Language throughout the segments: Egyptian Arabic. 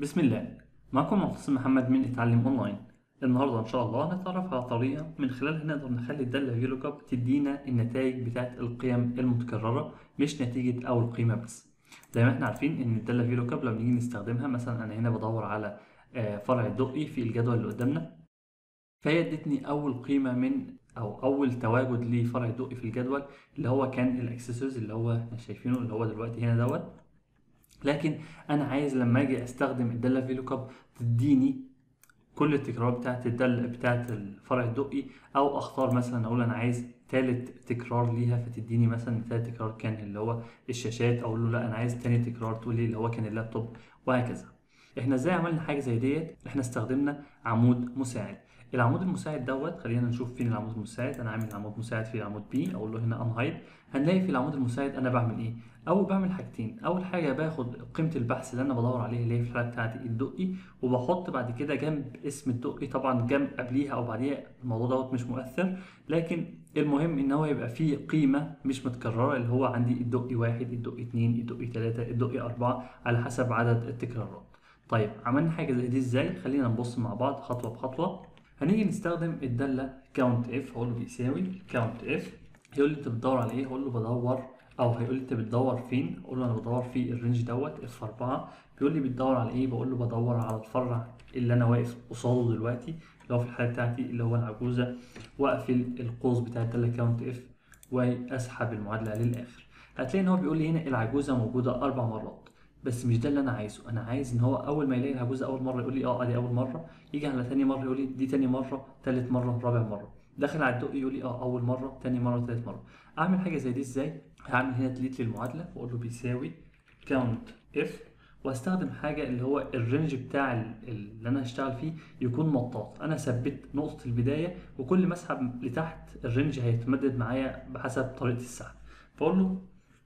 بسم الله معكم معتصم محمد من اتعلم اونلاين النهارده ان شاء الله هنتعرف على طريقه من خلالها نقدر نخلي الداله في لوك اب تدينا النتائج بتاعت القيم المتكرره مش نتيجه اول قيمه بس زي ما احنا عارفين ان الداله في لوك اب لما نيجي نستخدمها مثلا انا هنا بدور على آه، فرع الدقي في الجدول اللي قدامنا فهي ادتني اول قيمه من او اول تواجد لفرع الدقي في الجدول اللي هو كان الاكسسوارز اللي هو احنا شايفينه اللي هو دلوقتي هنا دوت لكن انا عايز لما اجي استخدم الداله في لوك اب تديني كل التكرارات بتاعت الداله بتاعت الفرع الدقي او اختار مثلا اقول انا عايز تالت تكرار ليها فتديني مثلا تالت تكرار كان اللي هو الشاشات اقول له لا انا عايز تاني تكرار تقول لي اللي هو كان اللابتوب وهكذا احنا ازاي عملنا حاجه زي ديت احنا استخدمنا عمود مساعد العمود المساعد دوت خلينا نشوف فين العمود المساعد انا عامل عمود مساعد في العمود بي اقول له هنا انهايد هنلاقي في العمود المساعد انا بعمل ايه اول بعمل حاجتين اول حاجه باخد قيمه البحث اللي انا بدور عليها اللي هي في الحاله بتاعتي الدقي وبحط بعد كده جنب اسم الدقي طبعا جنب قبليها او بعديها الموضوع دوت مش مؤثر لكن المهم ان هو يبقى فيه قيمه مش متكرره اللي هو عندي الدقي واحد الدقي اتنين الدقي تلاته الدقي اربعه على حسب عدد التكرارات طيب عملنا حاجه زي دي ازاي خلينا نبص مع بعض خطوه بخطوه هنيجي نستخدم الداله count اف هقول له بيساوي count اف يقول لي انت بتدور على ايه هقول له بدور او هيقول لي انت بتدور فين اقول له انا بدور في الرينج دوت اف 4 بيقول لي بتدور على ايه بقول له بدور على الفرع اللي انا واقف قصاده دلوقتي اللي هو في الحاله بتاعتي اللي هو العجوزه واقفل القوس بتاع الداله count اف واسحب المعادله للاخر هتلاقي ان هو بيقول لي هنا العجوزه موجوده اربع مرات بس مش ده اللي انا عايزه انا عايز ان هو اول ما يلاقي العجوزه اول مره يقول لي اه ادي اول مره يجي على تاني مره يقول لي دي تاني مره تالت مره رابع مره داخل على الدقي يقول لي اه اول مره تاني مره تالت مره اعمل حاجه زي دي ازاي هعمل هنا ديليت للمعادله واقول له بيساوي كاونت اف واستخدم حاجه اللي هو الرينج بتاع ال- اللي انا هشتغل فيه يكون مطاط انا ثبت نقطه البدايه وكل ما اسحب لتحت الرينج هيتمدد معايا بحسب طريقه السحب فاقول له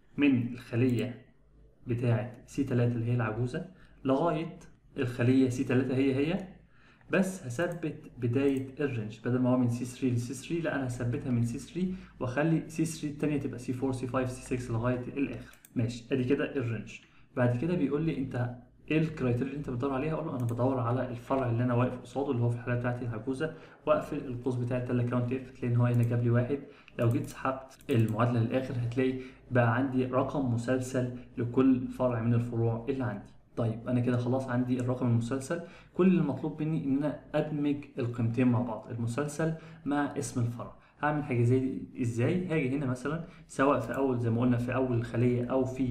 من الخليه بتاعه سي 3 اللي هي العجوزه لغايه الخليه سي 3 هي هي بس هثبت بدايه الرينج بدل ما هو من سي 3 لسي 3 لا انا هثبتها من سي 3 واخلي سي 3 الثانيه تبقى سي 4 سي 5 سي 6 لغايه الاخر ماشي ادي كده الرينج بعد كده بيقول لي انت ايه الكرايتيريا اللي انت بتدور عليها اقول له انا بدور على الفرع اللي انا واقف قصاده اللي هو في الحاله بتاعتي العجوزه واقفل القوس بتاع التلا كاونت اف تلاقي ان هو هنا جاب لي واحد لو جيت سحبت المعادله للاخر هتلاقي بقى عندي رقم مسلسل لكل فرع من الفروع اللي عندي طيب انا كده خلاص عندي الرقم المسلسل كل اللي مطلوب مني ان انا ادمج القيمتين مع بعض المسلسل مع اسم الفرع هعمل حاجه زي دي ازاي هاجي هنا مثلا سواء في اول زي ما قلنا في اول الخليه او في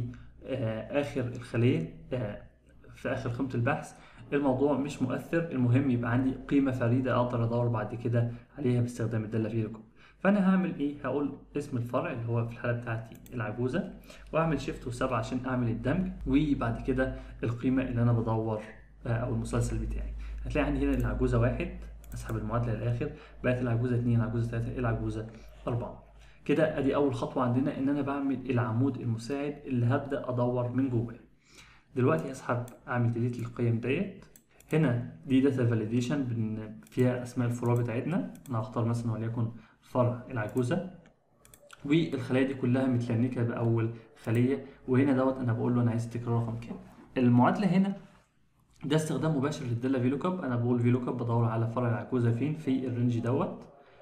آه اخر الخليه آه في اخر قيمه البحث الموضوع مش مؤثر المهم يبقى عندي قيمه فريده اقدر ادور بعد كده عليها باستخدام الداله في لوك فانا هعمل ايه هقول اسم الفرع اللي هو في الحاله بتاعتي العجوزه واعمل شيفت وسبعة عشان اعمل الدمج وبعد كده القيمه اللي انا بدور آه، او المسلسل بتاعي هتلاقي عندي هنا العجوزه واحد اسحب المعادله للاخر بقت العجوزه اتنين العجوزه تلاته العجوزه اربعه كده ادي اول خطوه عندنا ان انا بعمل العمود المساعد اللي هبدا ادور من جواه دلوقتي هسحب اعمل ديليت للقيم ديت هنا دي داتا فاليديشن فيها اسماء الفروع بتاعتنا انا هختار مثلا وليكن فرع العجوزه والخلايا دي كلها متلنكه باول خليه وهنا دوت انا بقول له انا عايز تكرار رقم كام المعادله هنا ده استخدام مباشر للداله في لوك اب انا بقول في لوك اب بدور على فرع العجوزه فين في الرينج دوت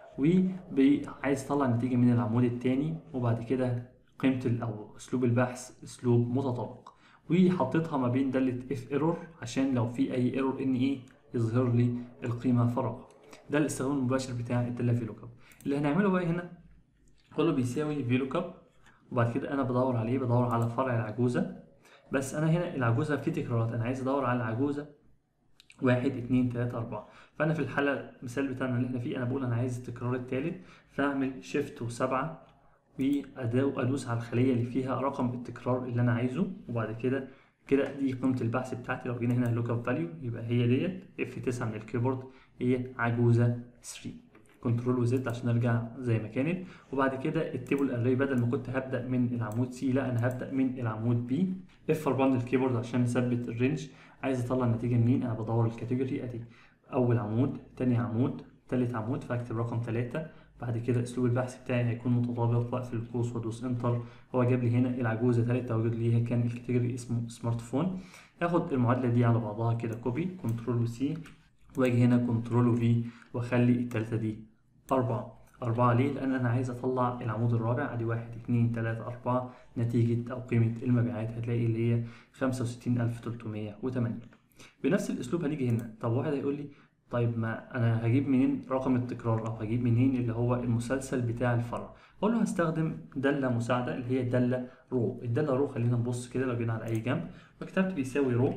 وعايز اطلع نتيجه من العمود الثاني وبعد كده قيمه ال- او اسلوب البحث اسلوب متطابق وحطيتها ما بين داله اف ايرور عشان لو في اي ايرور ان ايه يظهر لي القيمه فراغ ده الاستخدام المباشر بتاع الداله في لوك اب اللي هنعمله بقى هنا كله بيساوي في لوك اب وبعد كده انا بدور عليه بدور على فرع العجوزه بس انا هنا العجوزه في تكرارات انا عايز ادور على العجوزه واحد اتنين تلاتة أربعة فأنا في الحالة المثال بتاعنا اللي احنا فيه أنا بقول أنا عايز التكرار التالت فأعمل شيفت وسبعة وأدوس على الخلية اللي فيها رقم التكرار اللي أنا عايزه وبعد كده كده دي قيمة البحث بتاعتي لو جينا هنا لوك اب فاليو يبقى هي ديت اف 9 من الكيبورد هي عجوزة 3 كنترول وزد عشان ارجع زي ما كانت وبعد كده التيبل اري بدل ما كنت هبدا من العمود سي لا انا هبدا من العمود بي اف 4 من الكيبورد عشان اثبت الرينج عايز اطلع النتيجه منين انا بدور الكاتيجوري ادي اول عمود تاني عمود تالت عمود فاكتب رقم ثلاثة بعد كده اسلوب البحث بتاعي هيكون متطابق واقفل القوس وادوس انتر هو جاب لي هنا العجوزه ثالث تواجد ليها كان الكاتيجوري اسمه سمارت فون هاخد المعادله دي على بعضها كده كوبي كنترول وسي واجي هنا كنترول وفي واخلي التلاته دي أربعة أربعة ليه؟ لأن أنا عايز أطلع العمود الرابع أدي واحد اتنين تلاتة أربعة نتيجة أو قيمة المبيعات هتلاقي اللي هي خمسة وستين ألف تلتمية وتمانين بنفس الأسلوب هنيجي هنا طب واحد هيقول لي طيب ما أنا هجيب منين رقم التكرار أو هجيب منين اللي هو المسلسل بتاع الفرع أقول له هستخدم دالة مساعدة اللي هي دالة رو الدالة رو خلينا نبص كده لو جينا على أي جنب وكتبت بيساوي رو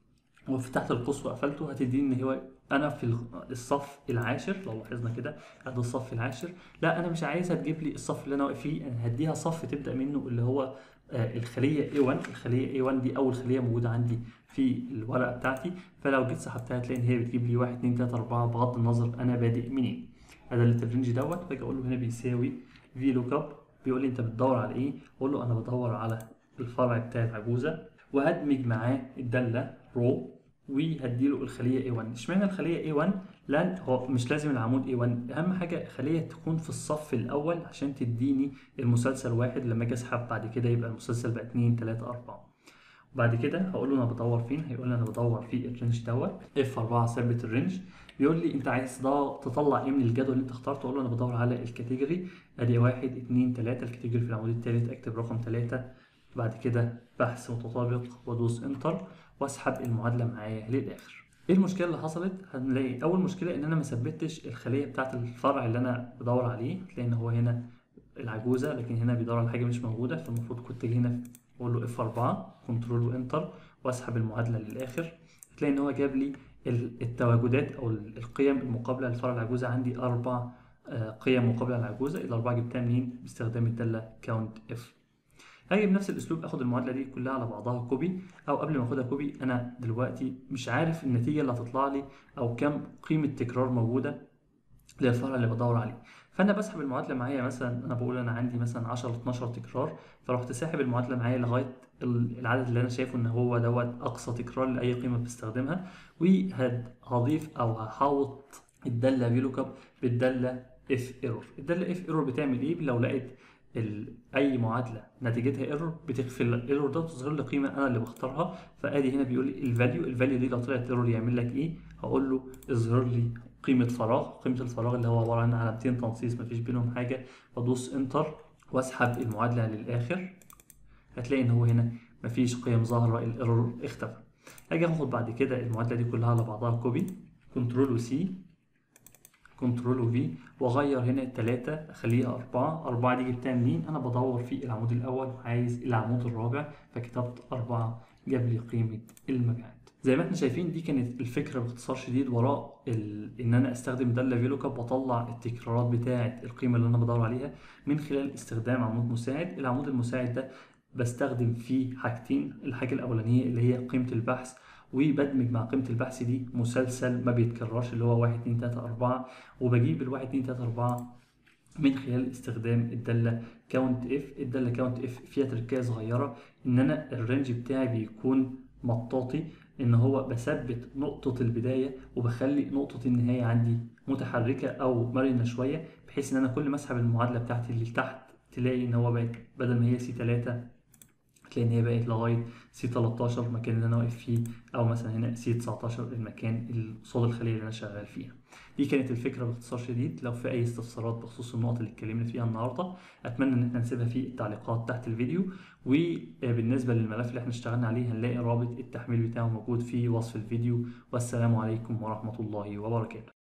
وفتحت القوس وقفلته هتديني ان هو انا في الصف العاشر لو لاحظنا كده ادي الصف العاشر لا انا مش عايزها تجيب لي الصف اللي انا واقف فيه انا هديها صف تبدا منه اللي هو آه الخليه A1 الخليه A1 دي اول خليه موجوده عندي في الورقه بتاعتي فلو جيت سحبتها هتلاقي ان هي بتجيب لي 1 2 3 4 بغض النظر انا بادئ منين هذا الرينج دوت باجي اقول له هنا بيساوي في لوك اب بيقول لي انت بتدور على ايه اقول له انا بدور على الفرع بتاع العجوزه وهدمج معاه الداله رو وهديله الخليه A1 اشمعنى الخليه A1 لان هو مش لازم العمود A1 اهم حاجه خليه تكون في الصف الاول عشان تديني المسلسل واحد لما اجي اسحب بعد كده يبقى المسلسل بقى 2 3 4 وبعد كده هقول له انا بدور فين هيقول لي انا بدور في الرينج دوت F4 ثبت الرينج بيقول لي انت عايز تطلع ايه من الجدول اللي انت اخترته اقول له انا بدور على الكاتيجوري ادي 1 2 3 الكاتيجوري في العمود الثالث اكتب رقم 3 بعد كده بحث متطابق وادوس انتر واسحب المعادله معايا للاخر ايه المشكله اللي حصلت هنلاقي اول مشكله ان انا ما ثبتش الخليه بتاعه الفرع اللي انا بدور عليه هتلاقي ان هو هنا العجوزه لكن هنا بيدور على حاجه مش موجوده فالمفروض كنت اجي هنا اقول له اف 4 كنترول وانتر واسحب المعادله للاخر هتلاقي ان هو جاب لي التواجدات او القيم المقابله للفرع العجوزه عندي اربع قيم مقابله للعجوزه الاربعه جبتها منين باستخدام الداله كاونت اف هاجي بنفس الاسلوب اخد المعادله دي كلها على بعضها كوبي او قبل ما اخدها كوبي انا دلوقتي مش عارف النتيجه اللي هتطلع لي او كم قيمه تكرار موجوده للفرع اللي بدور عليه فانا بسحب المعادله معايا مثلا انا بقول انا عندي مثلا 10 12 تكرار فرحت ساحب المعادله معايا لغايه العدد اللي انا شايفه ان هو دوت اقصى تكرار لاي قيمه بستخدمها وهضيف او هحوط الداله فيلوك اب بالداله اف ايرور الداله اف ايرور بتعمل ايه لو لقيت اي معادله نتيجتها ايرور بتخفي الايرور ده وتظهر لي قيمه انا اللي بختارها فادي هنا بيقول لي الفاليو الفاليو دي لو طلعت ايرور يعمل لك ايه هقول له اظهر لي قيمه فراغ قيمه الفراغ اللي هو عباره عن علامتين تنصيص مفيش بينهم حاجه بدوس انتر واسحب المعادله للاخر هتلاقي ان هو هنا مفيش قيم ظاهره الايرور اختفى اجي اخد بعد كده المعادله دي كلها على بعضها كوبي كنترول وسي كنترول وفي واغير هنا التلاتة اخليها أربعة أربعة دي جبتها منين أنا بدور في العمود الأول وعايز العمود الرابع فكتبت أربعة جاب لي قيمة المبيعات زي ما احنا شايفين دي كانت الفكرة باختصار شديد وراء ال... ان انا استخدم دالة فيلوكاب واطلع التكرارات بتاعة القيمة اللي انا بدور عليها من خلال استخدام عمود مساعد العمود المساعد ده بستخدم فيه حاجتين الحاجة الأولانية اللي هي قيمة البحث وبدمج مع قيمة البحث دي مسلسل ما بيتكررش اللي هو واحد اتنين تلاتة أربعة وبجيب الواحد اتنين تلاتة أربعة من خلال استخدام الدالة كاونت اف الدالة كاونت اف فيها تركية صغيرة ان انا الرينج بتاعي بيكون مطاطي ان هو بثبت نقطة البداية وبخلي نقطة النهاية عندي متحركة او مرنة شوية بحيث ان انا كل ما اسحب المعادلة بتاعتي اللي تحت تلاقي ان هو بقت بدل ما هي سي 3 تلاقي ان هي بقت لغايه سي 13 المكان اللي انا واقف فيه او مثلا هنا سي 19 المكان اللي قصاد الخليه اللي انا شغال فيها دي كانت الفكره باختصار شديد لو في اي استفسارات بخصوص النقط اللي اتكلمنا فيها النهارده اتمنى ان احنا نسيبها في التعليقات تحت الفيديو وبالنسبه للملف اللي احنا اشتغلنا عليه هنلاقي رابط التحميل بتاعه موجود في وصف الفيديو والسلام عليكم ورحمه الله وبركاته